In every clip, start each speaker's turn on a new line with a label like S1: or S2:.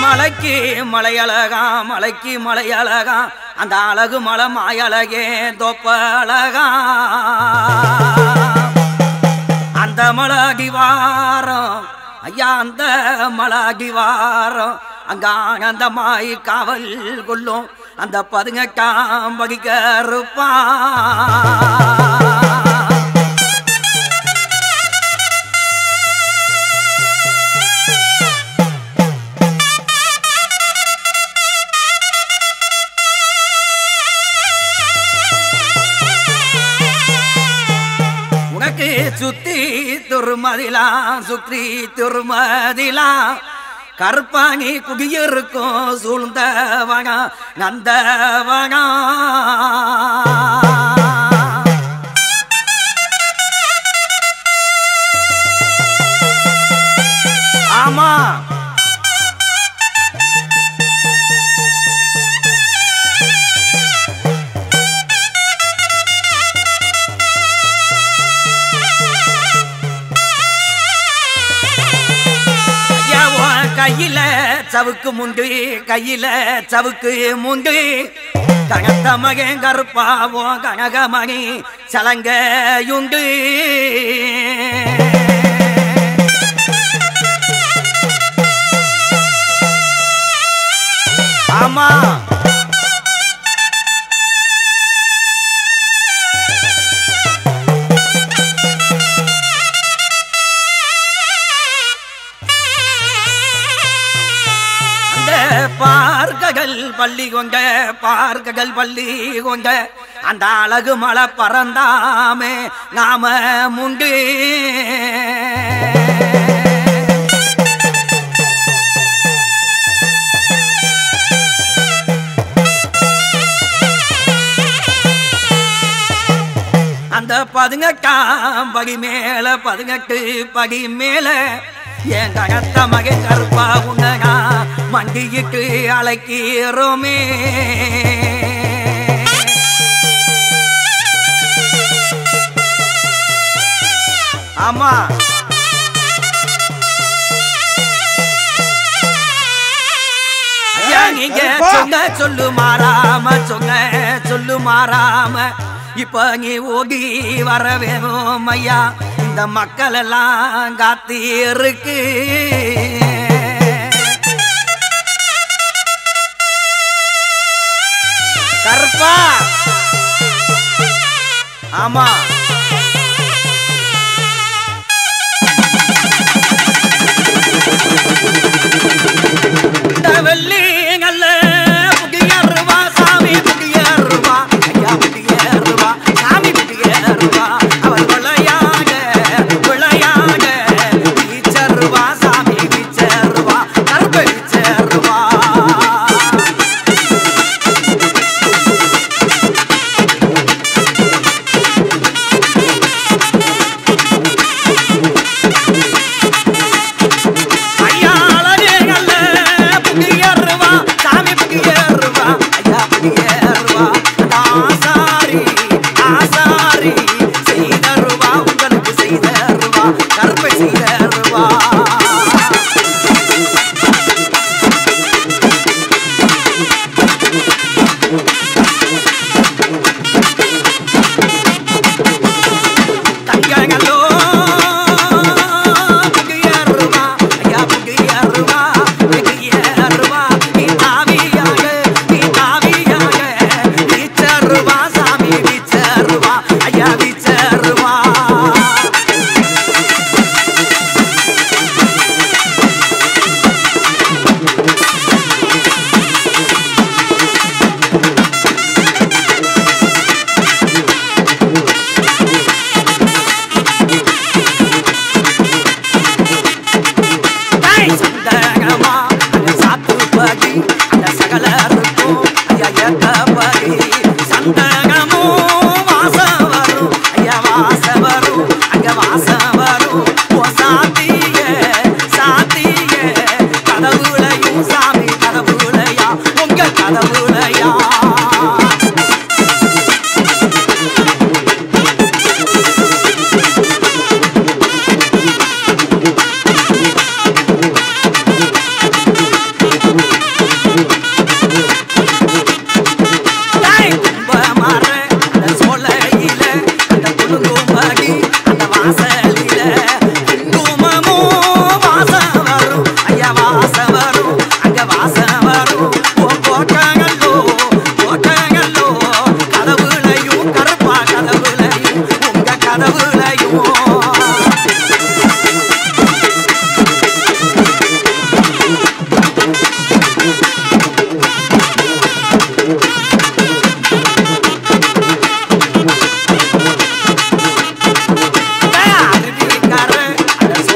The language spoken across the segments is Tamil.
S1: மலைக்கு மலையழகா மலைக்கு மலையழகா அந்த அழகு மலை மாயழகே தொப்பழகா அந்த மலடி வாரம் ஐயா அந்த மலடி வாரம் அங்க ஆனந்தமாய் காவல் கொள்ளும் அந்த பதுங்கட்டாம் வகிக்கருப்பா உனக்கு சுத்தி துருமதிலா சுற்றி துருமதிலா கருப்பாணி குடியிருக்கும் சூழ்ந்தவனா நந்தவனா ஆமா ஐயா, உன் கையில சவுக்கு முண்டு கையில சவுக்கு முண்டு கனத்த மகன் கருப்பாவும் கனகமணி சலங்கையுண்டு ஆமா அந்த பார்க்ககள் பள்ளி கொண்ட பார்க்ககள் பள்ளி கொண்ட அந்த அழகு மலை பறந்தாமே நாம முண்டு அந்த பதினெட்டாம் படி மேல பதினெட்டு படி மேல என் கனத்த மகன் கருப்பா உன்னனா மண்டியிட்டு அழைக்கிறோமே ஆமா ஐயா நீங்க சொன்ன சொல்லு மாறாம சொன்ன சொல்லு மாறாம இப்ப நீ ஓடி வர வேணும் ஐயா இந்த மக்கள் எல்லாம் காத்து இருக்கு கருப்பா ஆமா இந்த வெள்ளி நல்ல புடியருவா சாமி புடியருவா ஐயா புடியருவா சாமி புடியருவா அவர் விளையாட விளையாட வீச்சருவா சாமி வீச்சருவா கருப்பு வீச்சருவா ஐயா அழகே நல்ல புடியருவா சாமி புடியருவா ஐயா புடியருவா ஆசாரி ஆசாரி செய்தருவா உங்களுக்கு செய்தருவா கருப்பை செய்தருவா கையங்களோ புடியருவா ஐயா புடியருவா புடியருவா நீ தாவியாக நீ தாவியாக வீச்சருவா சாமி வீச்சருவா ஐயா வீச்சருவா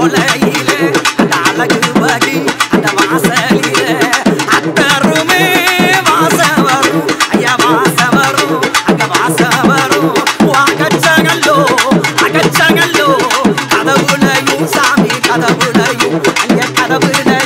S1: சோலையிலே அந்த அழகு பகி அந்த வாசலிலே அத்தருமே வாசம் வரும் ஐயா வாசம் வரும் அங்க வாசம் வரும் ஓ அகச்சகல்லோ அகச்சகல்லோ கதவுலையும் சாமி கதவுலையும் அங்க கதவுலையும்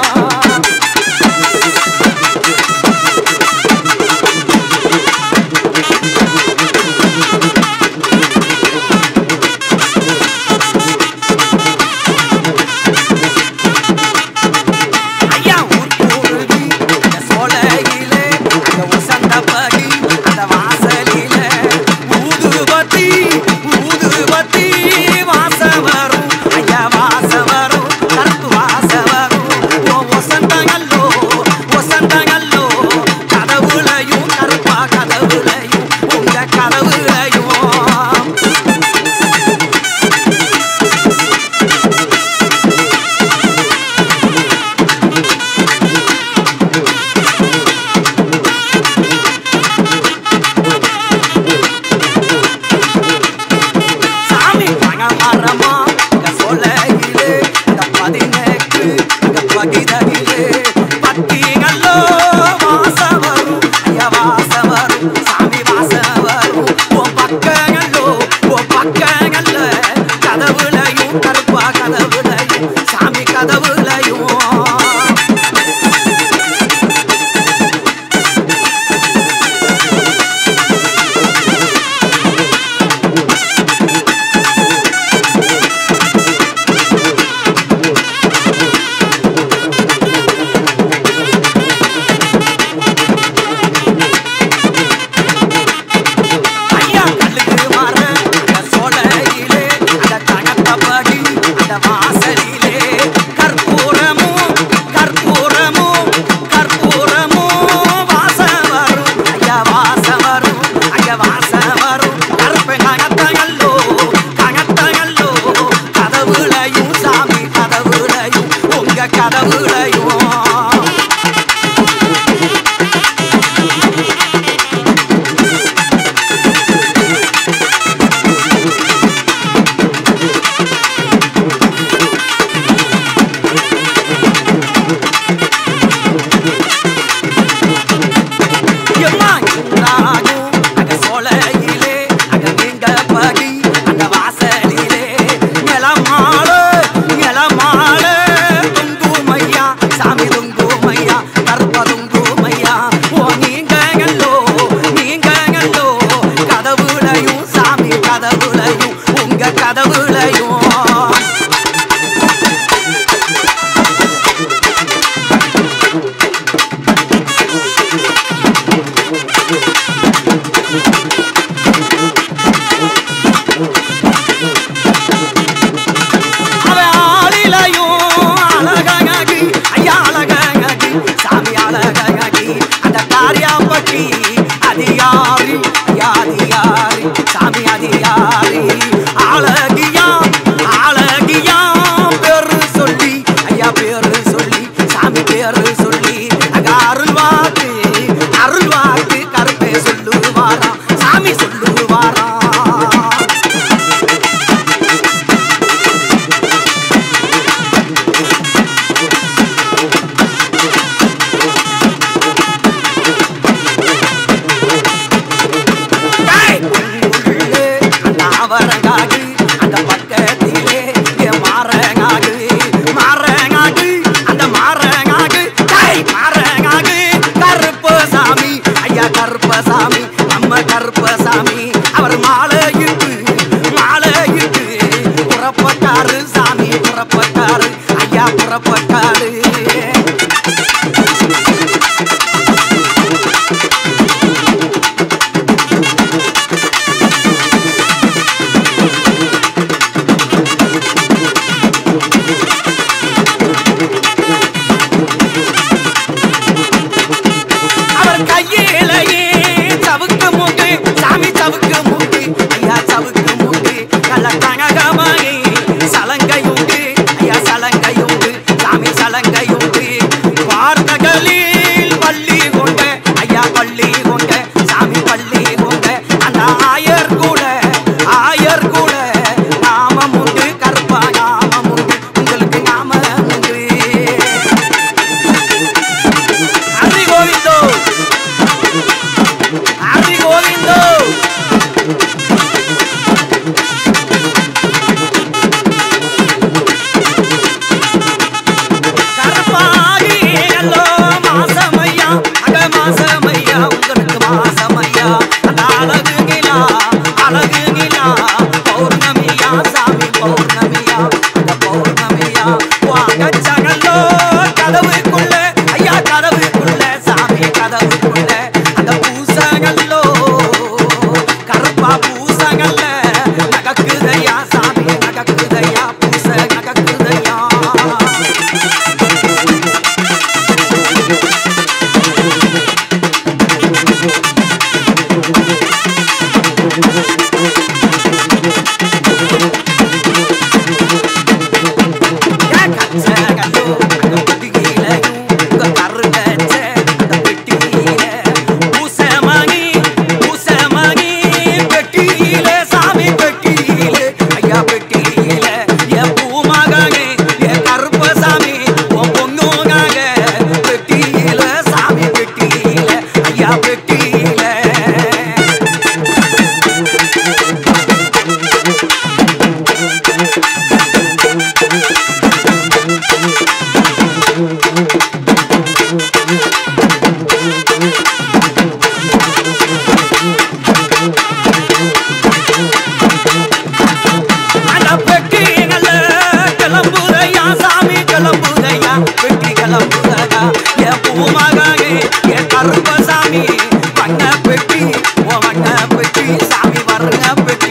S1: ஐயா ஊர்கூருவி அந்த சோலையிலே அந்த உசந்தபடி அந்த வாசலிலே ஊதுபத்தி ஊதுபத்தி வாசம் வரும் ஐயா வாசம் வரும் கருப்பு வாசம் வரும் ஓ வசந்தங்கல்லோ வசந்தங்கல்லோ கதவுலையும் கருப்பா கதவுலையும் உங்க கதவுலையும் சாமி பணமரமா இங்க சோலையிலே இந்த பதினெட்டு இங்க பகிதகிலே பத்திகளோ வாசம் வரும் ஐயா வாசம் வரும் சாமி வாசம் வரும் ஓ பக்கங்களோ ஓ பக்கங்கள்ல கதவுலையும் கருப்பா கதவுலையும் சாமி கதவுலையும் ஐயா கல்லுக்கு மாற அந்த சோலையிலே அந்த கணத்தபடி அந்த வாசலிலே கற்பூரமும் கற்பூரமும் கற்பூரமும் வாசம் வரும் ஐயா வாசம் வரும் ஐயா வாசம் வரும் கருப்பு கணத்தங்கல்லோ கணத்தங்கல்லோ கதவுலையும் சாமி கதவுலையும் உங்க கதவுலையும் எம்மா இன்றாகும் அங்க சோலையிலே அங்க நீங்க படி அந்த வாசலிலே நிலமாள நிலமாள குங்குமையா பௌர்ணமியா அந்த பௌர்ணமியா வாங்க சகலோ கதவுக்குள்ள ஐயா கதவுக்குள்ள சாமி கதவுக்குள்ள அந்த பூசகல்லோ கருப்பா பூசகல்ல நகக்குதையா சாமி நகக்குதையா பூச நகக்குதையா பெட்டியில அந்த பெட்டிகள கிளம்புதையா சாமி கிளம்புதையா பெட்டி கிளம்புதையா என் பூமகனே என் கருப்பசாமி வண்ண பெட்டி ஓ வண்ண பெட்டி சாமி வர்ண பெட்டி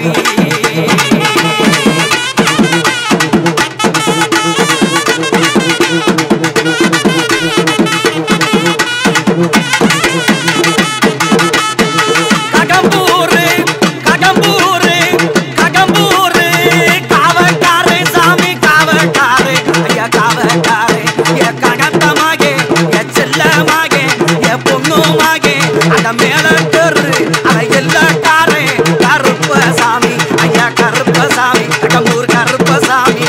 S1: கடம்பூரு கடம்பூரு கடம்பூரு காவக்காரே சாமி காவக்காரே ஐயா காவக்காரே எ கடத்தமாகே எ செல்லமாகே எ பொண்ணுமாகே அட மேல தெரு அட எல்லாக்காரே கருப்பசாமி ஐயா கருப்பசாமி கடம்பூர் கருப்பசாமி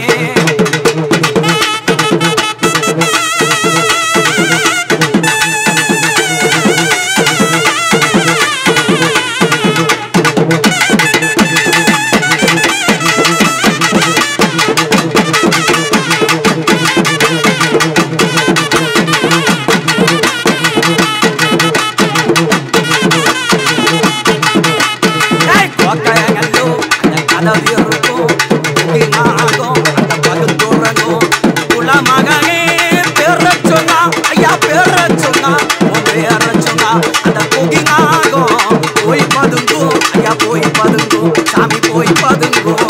S1: ஏய், கோட்டையங்கல்லோ, அந்த கதவு இருக்கும், குடிநாகம், அந்த பகுந்துறங்கும். குலமகனே பேரச் சொன்னா, ஐயா பேரச் சொன்னா, உன் பேரச் சொன்னா, அந்த குடிநாகம் போய் பதுங்கும், ஐயா போய் பதுங்கும், சாமி போய் பதுங்கும்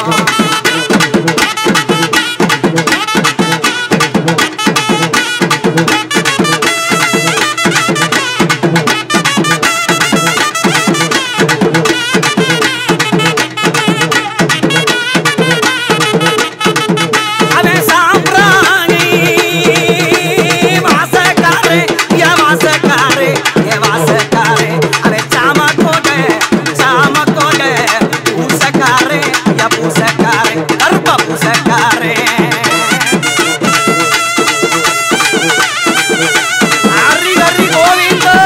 S1: அவன் சாம்பிராணி வாசக்காரே என் வாசக்காரே என் வாசக்காரே அவன் சாம கோட்டை சாம கோட்டை பூசக்காரே என் பூசக்காரே கருப்ப பூசக்காரே ஹரி ஹரி கோவிந்தோ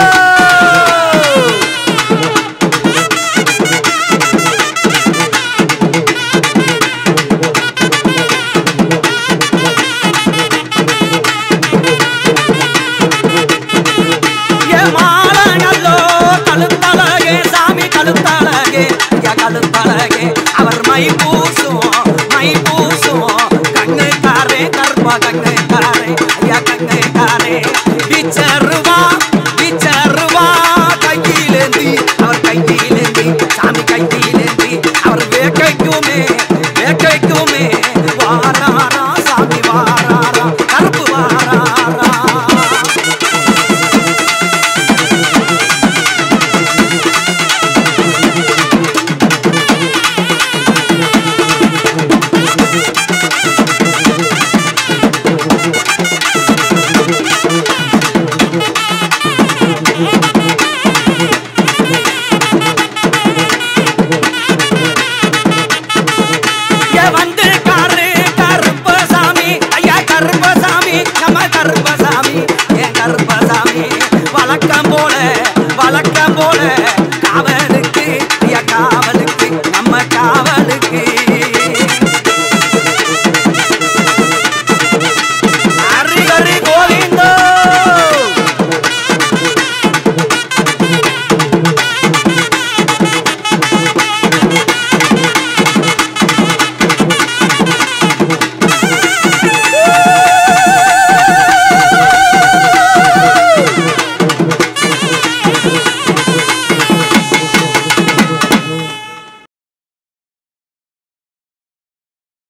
S1: ஏ மாலனல்லோ கழுத்தழகே சாமி கழுத்தழகே ஐயா கழுத்தழகே அவர் மை பூசும் மை பூசும் கண்ணுக்காரே கருப்பா கண்ணுக்காரே ஐயா கண்ணுக்காரே பிச்சருவா பிச்சருவா கையிலேந்தி அவர் கையிலேந்தி சாமி கையிலேந்தி அவர் வேக்கைக்குமே வேக்கைக்குமே வாராரா சாமி வாராரா கருப்பு வாராரா ஏ வந்து காரு கருப்பசாமி ஐயா கருப்பசாமி நம்ம கருப்பசாமி ஏ கருப்பசாமி வழக்கம் போல வழக்கம் போல காவலுக்கு ஐயா